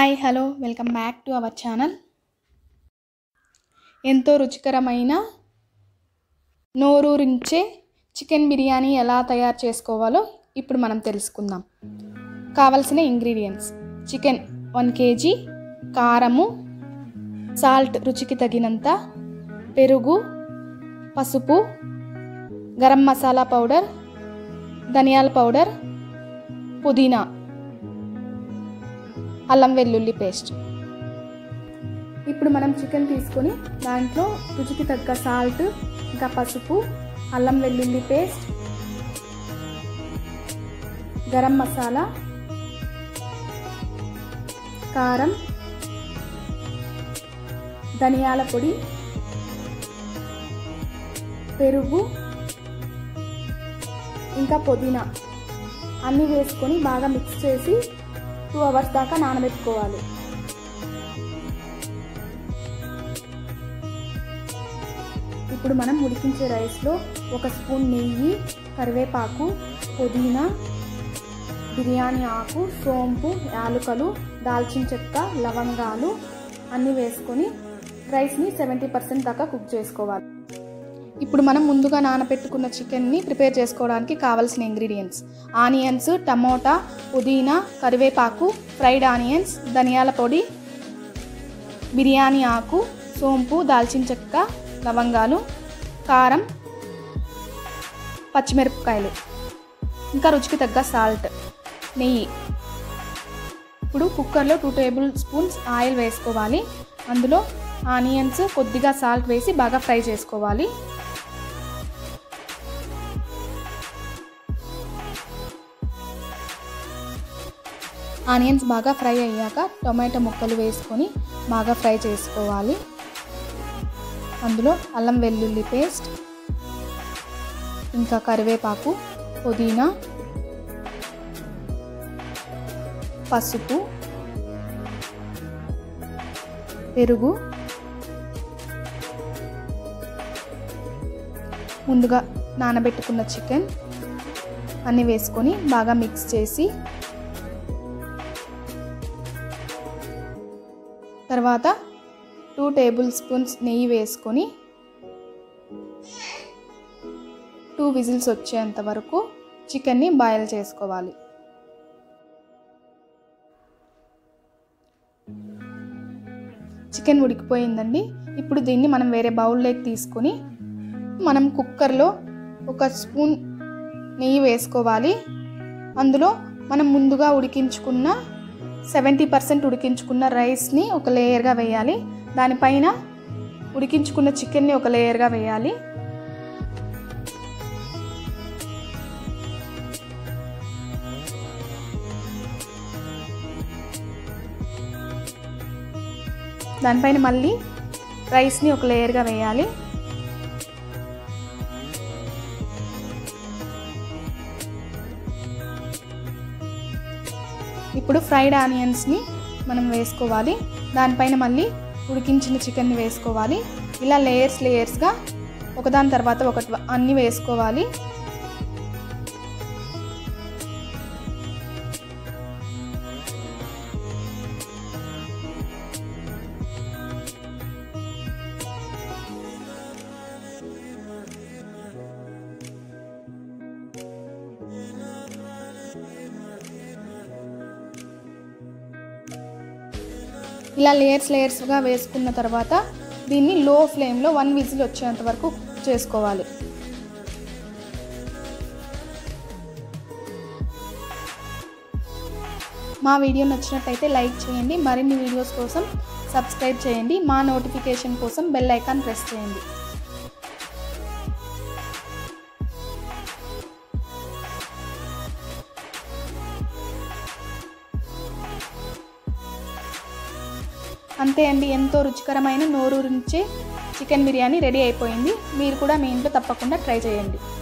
hi hello welcome back to our channel ఎంతో రుచికరమైన నోరూరించే chicken biryani ఎలా తయారు చేసుకోవాలో ఇప్పుడు మనం తెలుసుకుందాం కావలసిన ఇంగ్రీడియంట్స్ చికెన్ వన్ కేజీ కారము సాల్ట్ రుచికి తగినంత పెరుగు పసుపు గరం మసాలా పౌడర్ ధనియాల పౌడర్ పుదీనా అల్లం వెల్లుల్లి పేస్ట్ ఇప్పుడు మనం చికెన్ తీసుకొని దాంట్లో రుచికి తగ్గ సాల్ట్ ఇంకా పసుపు అల్లం వెల్లుల్లి పేస్ట్ గరం మసాలా కారం ధనియాల పొడి పెరుగు ఇంకా పుదీనా అన్నీ వేసుకొని బాగా మిక్స్ చేసి టూ అవర్స్ దాకా నానబెట్టుకోవాలి ఇప్పుడు మనం ఉడికించే రైస్లో ఒక స్పూన్ నెయ్యి కరివేపాకు పుదీనా బిర్యానీ ఆకు సోంపు యాలుకలు దాల్చిన చెక్క లవంగాలు అన్నీ వేసుకొని రైస్ని సెవెంటీ పర్సెంట్ దాకా కుక్ చేసుకోవాలి ఇప్పుడు మనం ముందుగా నానబెట్టుకున్న చికెన్ని ప్రిపేర్ చేసుకోవడానికి కావాల్సిన ఇంగ్రీడియంట్స్ ఆనియన్స్ టమోటా పుదీనా కరివేపాకు ఫ్రైడ్ ఆనియన్స్ ధనియాల పొడి బిర్యానీ ఆకు సోంపు దాల్చిన చెక్క లవంగాలు కారం పచ్చిమిరపకాయలు ఇంకా రుచికి తగ్గ సాల్ట్ నెయ్యి ఇప్పుడు కుక్కర్లో టూ టేబుల్ స్పూన్స్ ఆయిల్ వేసుకోవాలి అందులో ఆనియన్స్ కొద్దిగా సాల్ట్ వేసి బాగా ఫ్రై చేసుకోవాలి ఆనియన్స్ బాగా ఫ్రై అయ్యాక టొమాటో ముక్కలు వేసుకొని బాగా ఫ్రై చేసుకోవాలి అందులో అల్లం వెల్లుల్లి పేస్ట్ ఇంకా కరివేపాకు పుదీనా పసుపు పెరుగు ముందుగా నానబెట్టుకున్న చికెన్ అన్నీ వేసుకొని బాగా మిక్స్ చేసి తర్వాత టూ టేబుల్ స్పూన్స్ నెయ్యి వేసుకొని టూ విజిల్స్ వచ్చేంత వరకు చికెన్ని బాయిల్ చేసుకోవాలి చికెన్ ఉడికిపోయిందండి ఇప్పుడు దీన్ని మనం వేరే బౌల్లోకి తీసుకొని మనం కుక్కర్లో ఒక స్పూన్ నెయ్యి వేసుకోవాలి అందులో మనం ముందుగా ఉడికించుకున్న సెవెంటీ పర్సెంట్ ఉడికించుకున్న రైస్ని ఒక లేయర్గా వేయాలి దానిపైన ఉడికించుకున్న చికెన్ని ఒక లేయర్గా వేయాలి దానిపైన మళ్ళీ రైస్ని ఒక లేయర్గా వేయాలి ఇప్పుడు ఫ్రైడ్ ఆనియన్స్ని మనం వేసుకోవాలి దానిపైన మళ్ళీ ఉడికించిన చికెన్ని వేసుకోవాలి ఇలా లేయర్స్ లేయర్స్గా ఒకదాని తర్వాత ఒకటి అన్నీ వేసుకోవాలి ఇలా లేయర్స్ లేయర్స్గా వేసుకున్న తర్వాత దీన్ని లో ఫ్లేమ్లో వన్ విజిల్ వచ్చేంత వరకు చేసుకోవాలి మా వీడియో నచ్చినట్టయితే లైక్ చేయండి మరిన్ని వీడియోస్ కోసం సబ్స్క్రైబ్ చేయండి మా నోటిఫికేషన్ కోసం బెల్ ఐకాన్ ప్రెస్ చేయండి అంతే అండి ఎంతో రుచికరమైన నోరూరించే చికెన్ బిర్యానీ రెడీ అయిపోయింది మీరు కూడా మీ ఇంట్లో తప్పకుండా ట్రై చేయండి